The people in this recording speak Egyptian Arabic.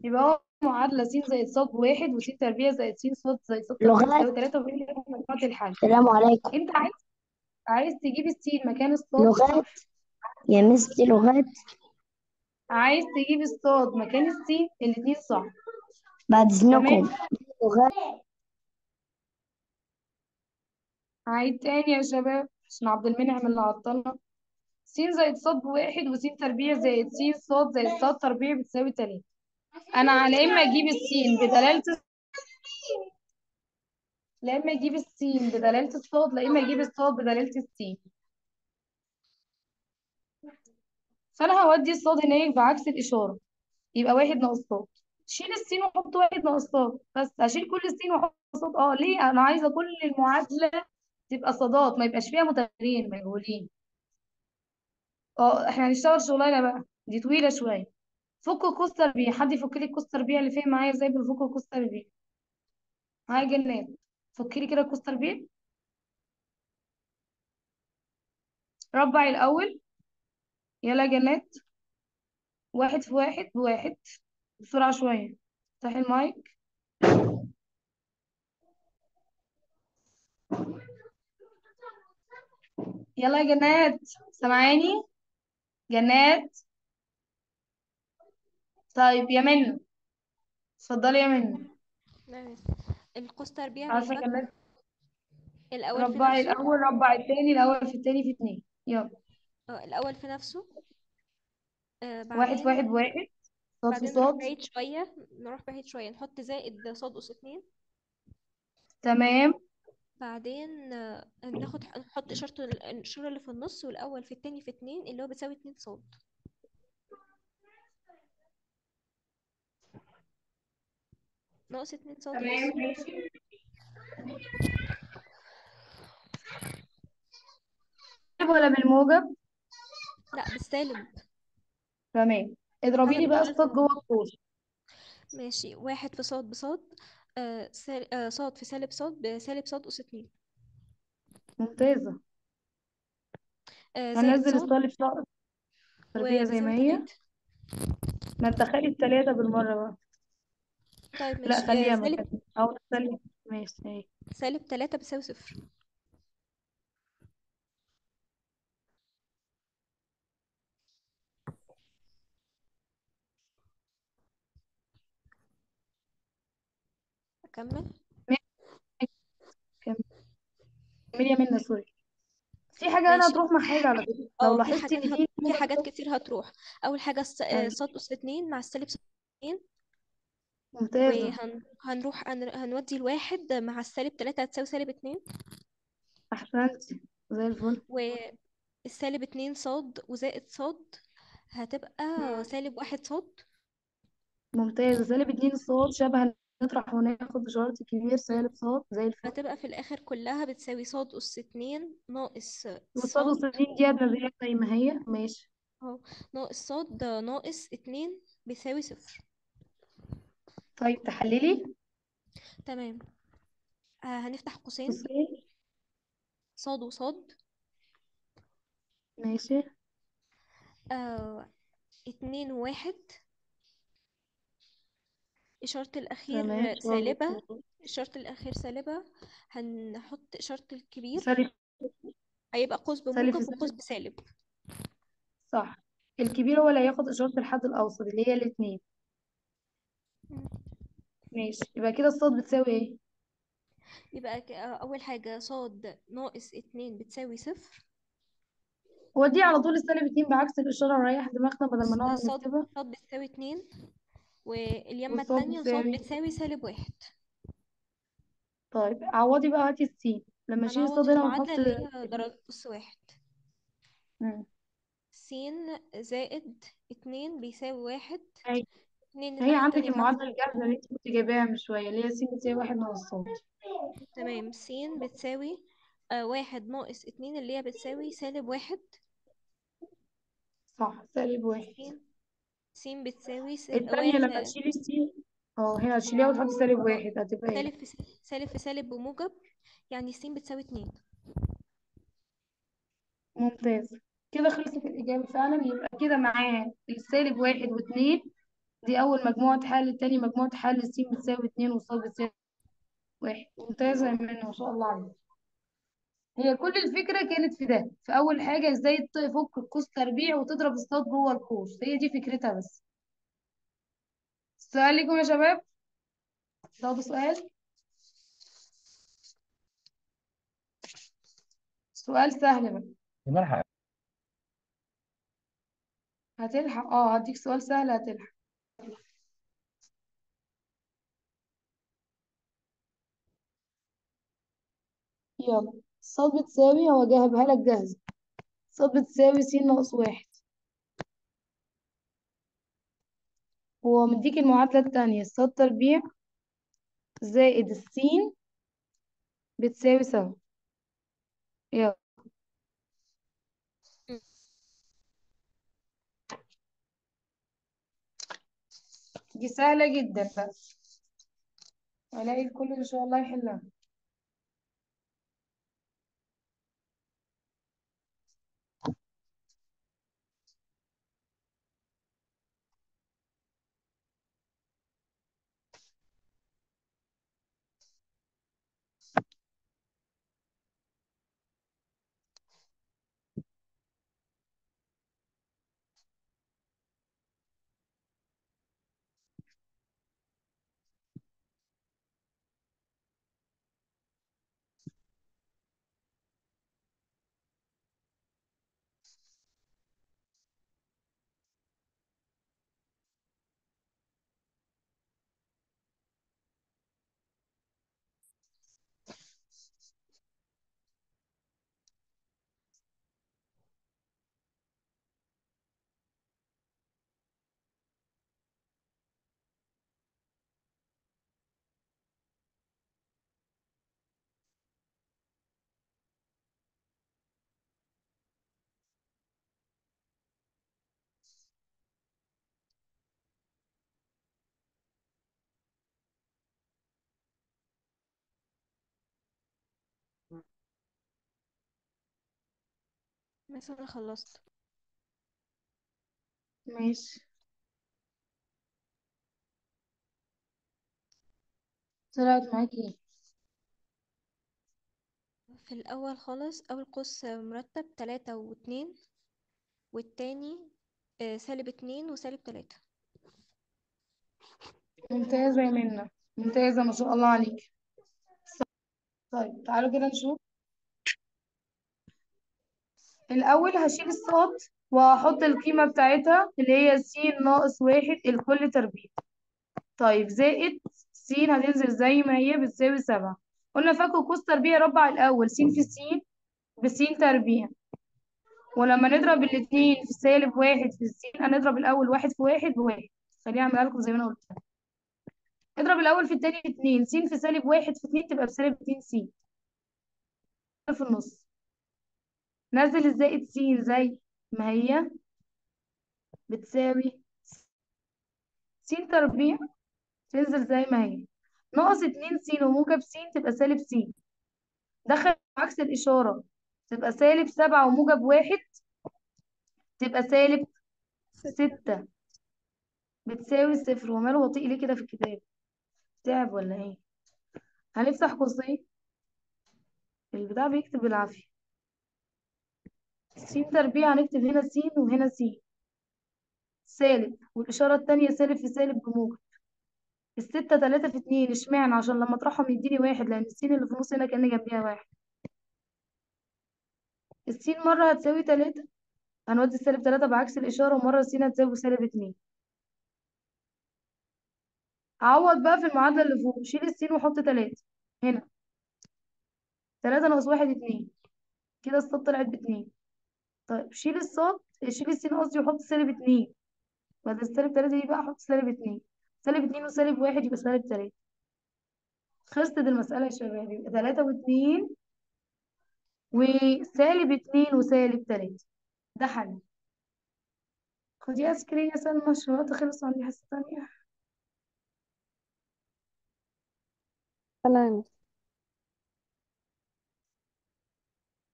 يبقى هو معادلة س زائد ص بواحد وس تربيع زائد س ص زائد ص تربيع لغات بتساوي تلاتة وبيقول لي مجموعة الحل السلام عليكم انت عايز عايز تجيب السين مكان الصاد لغات يا مس دي لغات عايز تجيب الصاد مكان السين الاتنين صح بعد تمام إذنكم لغات عيد تاني يا شباب عشان عبد المنعم اللي عطلنا س زائد ص بواحد وس تربيع زائد س ص زائد ص تربيع بتساوي تلاتة انا على اما اجيب السين بدلالة لا اما اجيب السين بدلالة الصاد لا اما اجيب الصاد بدلالة السين فانا هودي الصاد هناك بعكس الاشارة يبقى واحد ناقص صاد شيل السين وحط واحد ناقص صاد بس اشيل كل السين واحط صاد اه ليه انا عايزة كل المعادلة تبقى صادات ما يبقاش فيها متغيرين مجهولين اه احنا هنشتغل شغلانة بقى دي طويلة شوية فك قوس تربيع حد يفك لي قوس تربيع اللي فين معايا ازاي بنفك قوس تربيع معايا جنات فكي لي كده قوس تربيع ربع الاول يلا يا جنات واحد في واحد بواحد بسرعة شوية افتحي المايك يلا يا جنات سامعاني جنات طيب يا منى اتفضلي يا منى تمام القوس تربيع عارفة بيتفك جنات الأول في ربعي نفسه الأول ربع التاني الأول في التاني في اتنين يلا اه الأول في نفسه آه واحد في واحد بعدين بواحد صاد في بعدين نروح صاد بعيد شوية نروح بعيد شوية نحط زائد صاد أس اتنين تمام بعدين آه، ناخد نحط إشارة ال- الإشارة اللي في النص والأول في التاني في اتنين اللي هو بيساوي اتنين صاد ناقص اتنين صاد تمام أس ماشي ولا بالموجب لا بالسالب تمام اضربي احنا لي بقى بنشتغل في الصاد جوه القوس ماشي واحد في صاد بصاد آه سال... آه صاد في سالب صاد بسالب صاد أس اتنين ممتازة آه زائد هنزل صاد الصالب صاد تربيع زي وبيساوي ما هي تلاتة ما تدخلي التلاتة بالمرة بقى طيب لا ماشي آه خليها سالب مكان أو نخلي ماشي اهي سالب تلاتة بيساوي صفر أكمل كملي يا منى سوري في حاجة أنا ماشي هتروح مع حاجة على فكرة لو اه في لاحظتي حاجات إن هت... في في موجب حاجات كتير هتروح أول حاجة الس... آه، أيوة صاد أس اتنين مع السالب صاد اتنين ممتازة وهنروح هن... هنودي الواحد مع السالب تلاتة هتساوي سالب اتنين أحسنتي زي الفل والسالب اتنين صاد وزائد صاد هتبقى مم. سالب واحد صاد ممتازة سالب اتنين صاد شبه نطرح وناخد إشارة الكبير سالب صاد زي الفل هتبقى في الآخر كلها بتساوي صاد أس اتنين ناقص والصاد صاد والسين دي هتنزليها زي ما هي ماشي اهو ناقص صاد ناقص اتنين بيساوي صفر طيب تحللي تمام آه هنفتح قوسين بصي صاد وصاد ماشي آه اتنين وواحد إشارة الأخير تمام صاد سالبة إشارة الأخير سالبة هنحط إشارة الكبير سالب هيبقى قوس سالب في بموجب وقوس سالب بسالب صح الكبير هو اللي هياخد إشارة الحد الأوسط اللي هي الاتنين مم. ماشي يبقى كده الصاد بتساوي ايه يبقى ك- آه، أول حاجة صاد ناقص اتنين بتساوي صفر ودي على طول السالب اتنين بعكس الإشارة ونريح دماغنا بدل ما ص- نقعد صاد نكتبها صاد بتساوي اتنين واليمة والصاد التانية صاد بتساوي بتساوي سالب واحد طيب عوضي بقى هاتي السين لما نشيل هنعوض الصاد في هنا المعادلة ونحط اللي هي درجة أس واحد مم. س زائد اتنين بيساوي واحد هي اتنين هي الناحية عندك التانية بعكس المعادلة الجاهزة اللي انت كنت جايباها من شوية اللي هي س بتساوي واحد ناقص صاد تمام س بتساوي آه واحد ناقص اتنين اللي هي بتساوي سالب واحد صح سالب واحد س س بتساوي س... التانية لما واحد تشيلي السين اه هنا هتشيليها وتحطي سالب اه واحد هتبقى ايه سالب في س... سالب في سالب بموجب يعني س بتساوي اتنين ممتاز كده خلصت الإجابة فعلا يبقى كده معاه السالب واحد واتنين دي أول مجموعة حل تاني مجموعة حل س بتساوي اتنين وص بتساوي واحد ممتازة يا منى ما شاء الله عليك هي كل الفكرة كانت في ده في أول حاجة ازاي تفك القوس تربيع وتضرب الصاد جوه القوس هي دي فكرتها بس السؤال لكم يا شباب ده سؤال سؤال سهل بقى ملحق هتلحق اه هديك سؤال سهل هتلحق يلا صاد بتساوي هو جايبها لك جاهزة صاد بتساوي س ناقص واحد هو مديك المعادلة التانية صاد تربيع زائد السين بتساوي سبعة يلا دي سهلة جدا بقى ألاقي الكل إن شاء الله يحلها مثلا انا خلصت ماشي طلعت معاكي ايه في الاول خالص اول قوس مرتب تلاتة واتنين والتاني آه، سالب اتنين وسالب تلاتة ممتازة يا منى ممتازة ما شاء الله عليك طيب تعالوا كده نشوف الأول هشيل الصاد وهحط القيمة بتاعتها اللي هي س ناقص واحد الكل تربيع طيب زائد س هتنزل زي ما هي بتساوي سبعة قلنا فكوا قوس تربيع ربع الأول س في س بس تربيع ولما نضرب الاتنين في سالب واحد في س هنضرب الأول واحد في واحد بواحد خليني أعملها لكم زي ما أنا قلت اضرب الأول في التاني اتنين س في سالب واحد في اتنين تبقى بسالب اتنين س في النص نزل الزائد س زي ما هي بتساوي س تربيع تنزل زي ما هي ناقص اتنين س وموجب س تبقى سالب س دخل عكس الإشارة تبقى سالب سبعة وموجب واحد تبقى سالب ستة بتساوي صفر وماله بطيء ليه كده في الكتاب تعب ولا ايه هنفتح قوسين البتاع بيكتب بالعافية س تربيع هنكتب هنا س وهنا س سالب والإشارة التانية سالب في سالب بموجب الستة تلاتة في اتنين اشمعنى عشان لما اطرحهم يديني واحد لأن السين اللي في النص هنا كأن جنبيها واحد السين مرة هتساوي تلاتة هنودي السالب تلاتة بعكس الإشارة ومرة السين هتساوي سالب اتنين هعوض بقى في المعادلة اللي فوق شيل السين وحط تلاتة هنا تلاتة ناقص واحد اتنين كده الصاد طلعت باتنين طيب شيل الصاد شيل السين قصدي وحط سالب اتنين بعد السالب تلاتة دي بقى احط سالب اتنين سالب اتنين وسالب واحد يبقى سالب تلاتة خلصت المسألة يا شباب يبقى تلاتة واتنين وسالب اتنين وسالب تلاتة ده حل خدي سكرين يا سلمى عشان الوقت خلص عندي حصة تانية تمام